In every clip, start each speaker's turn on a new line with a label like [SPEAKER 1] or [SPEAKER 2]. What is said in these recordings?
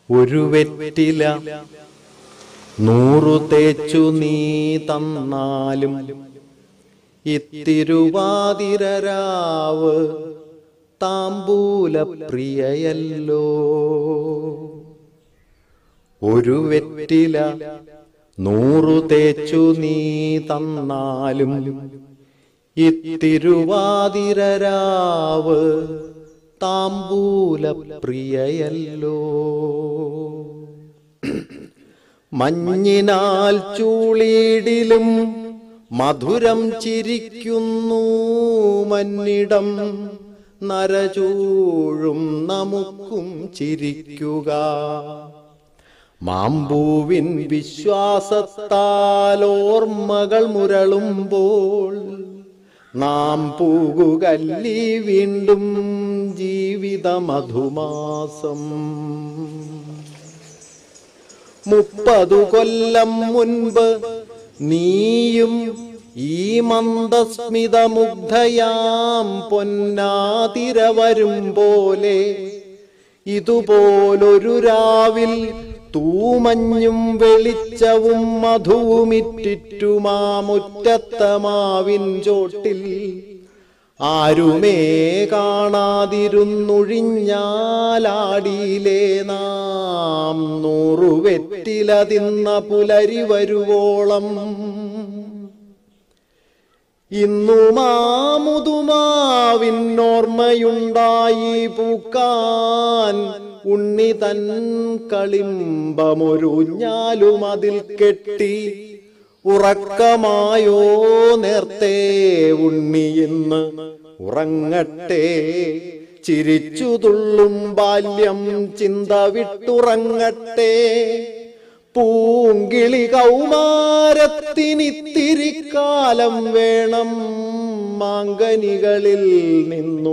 [SPEAKER 1] ഒരു വെറ്റില നൂറു തേച്ചു നീ തന്നാലും ഇത്തിരുവാതിരരാവ് താമ്പൂല പ്രിയയല്ലോ ഒരു വെറ്റില നൂറു തേച്ചു നീ തന്നാലും ഇത്തിരുവാതിരരാവ് താമ്പൂല പ്രിയയല്ലോ മഞ്ഞിനാൽ ചൂളിയിടിലും മധുരം ചിരിക്കുന്നു മന്നിടം നരചൂഴും നമുക്കും ചിരിക്കുക മാമ്പൂവിൻ വിശ്വാസത്താൽ ഓർമ്മകൾ മുരളുമ്പോൾ നാം പൂകുകല്ലി വീണ്ടും ജീവിത മധുമാസം മുപ്പതു കൊല്ലം മുൻപ് നീയും ഈ മന്ദസ്മിതമുഗ്ധയാം പൊന്നാതിര വരും പോലെ ഇതുപോലൊരു രാവിൽ തൂമഞ്ഞും വെളിച്ചവും മധുവുമിറ്റിറ്റുമാമുറ്റത്തമാവിൻ ചോട്ടിൽ ആരുമേ കാണാതിരുന്നൊഴിഞ്ഞാലാടിയിലേ നാം നൂറുവെറ്റില തിന്ന പുലരി വരുവോളം ഇന്നു മാമുതുമാവിന്നോർമ്മയുണ്ടായി പൂക്കാൻ ഉണ്ണി തൻ കളിമ്പമൊരുഞ്ഞാലും അതിൽ കെട്ടി ഉറക്കമായോ നേർത്തേ ഉണ്ണി ഇന്ന് ഉറങ്ങട്ടെ ചിരിച്ചു തുള്ളും ബാല്യം ചിന്ത വിട്ടുറങ്ങട്ടെ പൂങ്കിളി കൗമാരത്തിനിത്തിരി കാലം വേണം മാങ്കനികളിൽ നിന്നു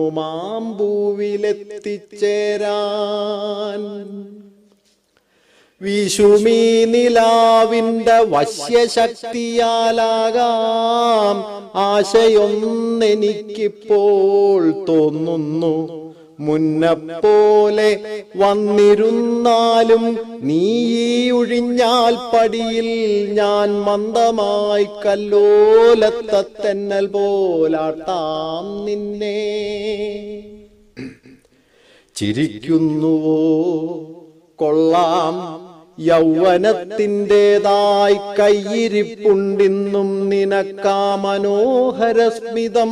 [SPEAKER 1] മാമ്പൂവിലെത്തിച്ചേരാൻ വിഷുമീ നിലാവിന്റെ വശ്യശക്തിയാലാകാം ആശയൊന്നെനിക്കിപ്പോൾ തോന്നുന്നു മുന്നപ്പോലെ വന്നിരുന്നാലും നീ ഈ ഒഴിഞ്ഞാൽ പടിയിൽ ഞാൻ മന്ദമായി കല്ലോലത്തന്നൽ പോലാട്ടാം നിന്നെ ചിരിക്കുന്നുവോ കൊള്ളാം യൗവനത്തിൻ്റെതായി കയ്യിരിപ്പുണ്ടിന്നും നിനക്കാ മനോഹര സ്മിതം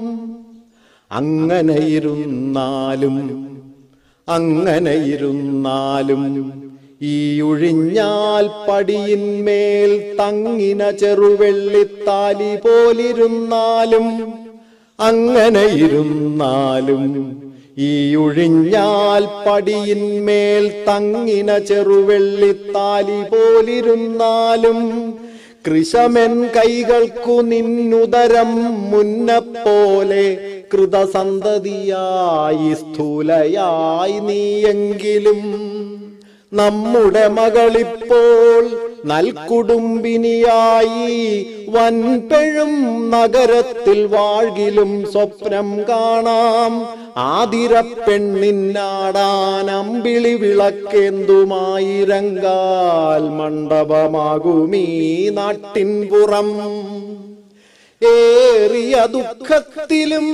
[SPEAKER 1] അങ്ങനെ ഇരുന്നാലും അങ്ങനെ ഇരുന്നാലും ഈ ഒഴിഞ്ഞാൽ പടിയിന്മേൽ തങ്ങിന ചെറുവെള്ളിത്താലി പോലിരുന്നാലും അങ്ങനെ ഇരുന്നാലും ഈ ഒഴിഞ്ഞാൽ പടിയിന്മേൽ തങ്ങിന ചെറുവെള്ളിത്താലി പോലിരുന്നാലും കൃഷമൻ കൈകൾക്കു നിന്നുദരം മുന്നപ്പോലെ കൃതസന്തതിയായി സ്ഥൂലയായി നീയെങ്കിലും നമ്മുടെ മകളിപ്പോൾ നൽകുടുംബിനിയായി വൻപെഴും നഗരത്തിൽ വാഴ്കിലും സ്വപ്നം കാണാം ആതിര പെണ്ണിന്നാടാൻ അമ്പിളി വിളക്കേന്തുമായി രംഗാൽ മണ്ഡപമാകുമീ നാട്ടിൻ പുറം ഏറിയ ദുഃഖത്തിലും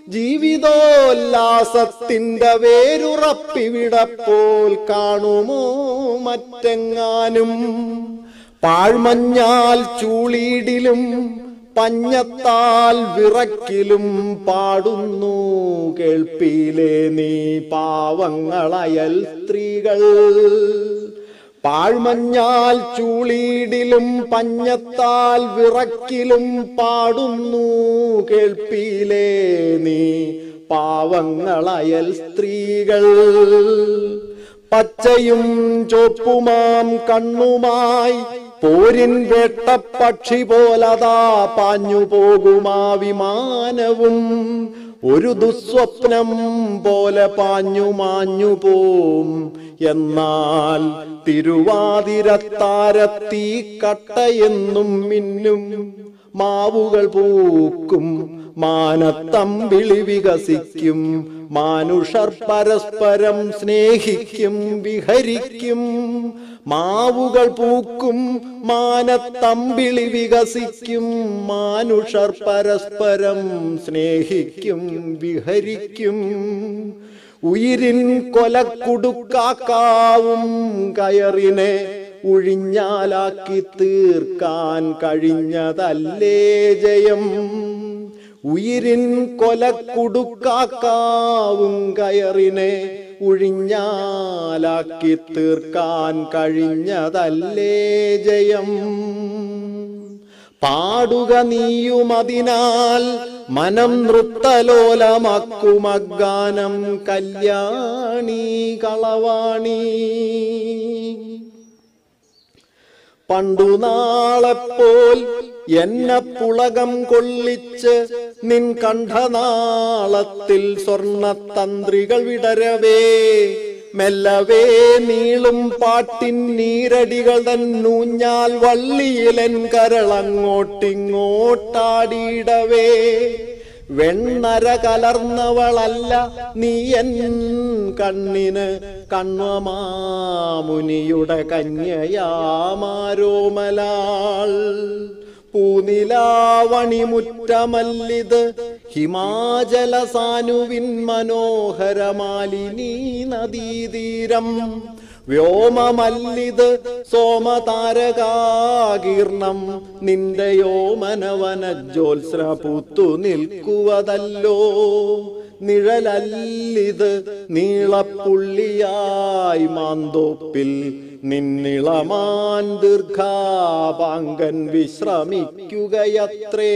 [SPEAKER 1] ജീവിതോല്ലാസത്തിന്റെ വേരുറപ്പിവിടപ്പോൾ കാണുമോ മറ്റെങ്ങാനും പാഴ്മഞ്ഞാൽ ചൂളീടിലും പഞ്ഞത്താൽ വിറക്കിലും പാടുന്നു കേൾപ്പിയിലെ നീ പാവങ്ങളയൽ സ്ത്രീകൾ പാഴ്മഞ്ഞാൽ ചൂളീടിലും പഞ്ഞത്താൽ വിറക്കിലും പാടുന്നു കേൾപ്പിയിലെ നീ പാവങ്ങളയൽ സ്ത്രീകൾ പച്ചയും ചൊപ്പുമാം കണ്ണുമായി പോരിൻ വേട്ടപ്പക്ഷി പോലതാ പാഞ്ഞു പോകുമാ വിമാനവും ഒരു ദുസ്വപ്നം പോലെ പാഞ്ഞു മാഞ്ഞു പോം എന്നാൽ തിരുവാതിരത്താരത്തീ കട്ടയെന്നും മിന്നും മാവുകൾ പൂക്കും മാനത്തമ്പിളി വികസിക്കും മാനുഷർ പരസ്പരം സ്നേഹിക്കും വിഹരിക്കും മാവുകൾ പൂക്കും മാനത്തമ്പിളി വികസിക്കും മാനുഷർ പരസ്പരം സ്നേഹിക്കും വിഹരിക്കും ഉയിരിൻ കൊലക്കുടുക്കാക്കാവും കയറിനെ ഒഴിഞ്ഞാലാക്കി തീർക്കാൻ കഴിഞ്ഞതല്ലേ ജയം ഉയിരിൻ കൊലക്കുടുക്കാക്കാവും കയറിനെ ഒഴിഞ്ഞാലാക്കി തീർക്കാൻ കഴിഞ്ഞതല്ലേ ജയം പാടുക നീയുമതിനാൽ മനം നൃത്തലോലമാക്കുമഗാനം കല്യാണി കളവാണി പണ്ടു നാളെപ്പോൽ എന്നെ പുളകം കൊള്ളിച്ച് നിൻ കണ്ഠനാളത്തിൽ സ്വർണതന്ത്രികൾ വിടരവേ മെല്ലവേ നീളും പാട്ടിൻ നീരടികൾ തന്നൂഞ്ഞാൽ വള്ളിയിലൻ കരളങ്ങോട്ടിങ്ങോട്ടാടിയിടവേ വെണ്ണര കലർന്നവളല്ല നീ എൻ കണ്ണിന് കണ്വമാമുനിയുടെ കന്യയാമാരോമലാൾ പൂനിലാവണിമുറ്റമല്ലിത് ഹിമാചല സാനുവിൻ മനോഹരമാലിനീ നദീതീരം വ്യോമമല്ലിത് സോമതാരകാകീർണം നിന്റെ യോമനവന ജ്യോത്സ്ന പൂത്തു നിൽക്കുവതല്ലോ നിഴലല്ലിത് നീളപ്പുള്ളിയായി മാന്തോപ്പിൽ നിന്നിളമാൻ ദീർഘാപാങ്കൻ വിശ്രമിക്കുകയത്രേ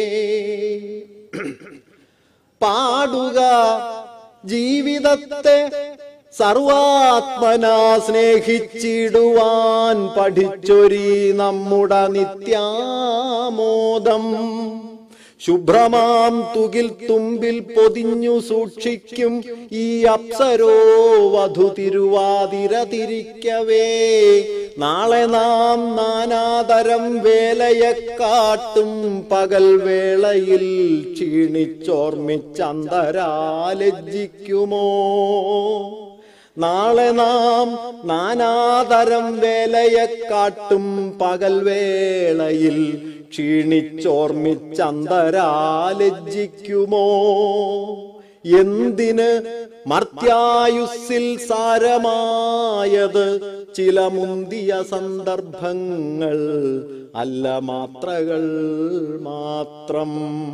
[SPEAKER 1] പാടുക ജീവിതത്തെ സർവാത്മന സ്നേഹിച്ചിടുവാൻ പഠിച്ചൊരി നമ്മുടെ നിത്യാമോദം ശുഭ്രമാം തുകിൽ തുമ്പിൽ പൊതിഞ്ഞു സൂക്ഷിക്കും ഈ അപ്സരോ വധു തിരുവാതിര തിരിക്കവേ നാളെ നാം നാനാതരം വേലയെ കാട്ടും പകൽ വേളയിൽ ക്ഷീണിച്ചോർമ്മിച്ചന്തരാലജ്ജിക്കുമോ നാളെ നാം നാനാതരം വേലയെ കാട്ടും പകൽ വേളയിൽ ക്ഷീണിച്ചോർമ്മിച്ചന്തരാലജ്ജിക്കുമോ എന്തിന് മർത്യായുസ്സിൽ സാരമായത് ചില മുന്തിയ സന്ദർഭങ്ങൾ അല്ല മാത്രകൾ മാത്രം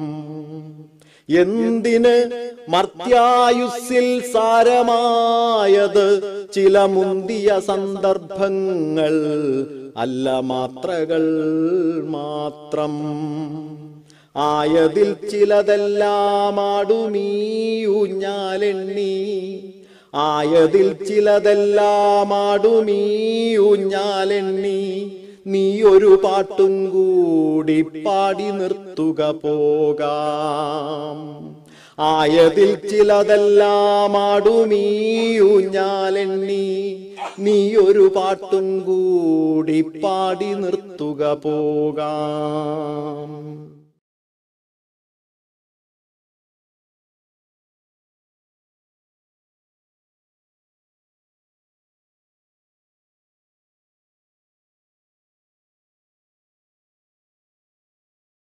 [SPEAKER 1] എന്തിന് മർത്യായുസ്സിൽ സാരമായത് ചില മുന്തിയ സന്ദർഭങ്ങൾ അല്ല മാത്രകൾ മാത്രം ആയതിൽ ചിലതെല്ലാം ആടുമീയൂഞ്ഞാലെണ്ണി ആയതിൽ ചിലതെല്ലാം ആടുമീയൂഞ്ഞാലെണ്ണി നീ ഒരു പാട്ടും കൂടി പാടി നിർത്തുക പോകാം ആയതിൽ ചിലതെല്ലാം ആടുമീയൂഞ്ഞാലെണ്ണി നീ ഒരു പാട്ടും കൂടി പാടി നിർത്തുക പോകാം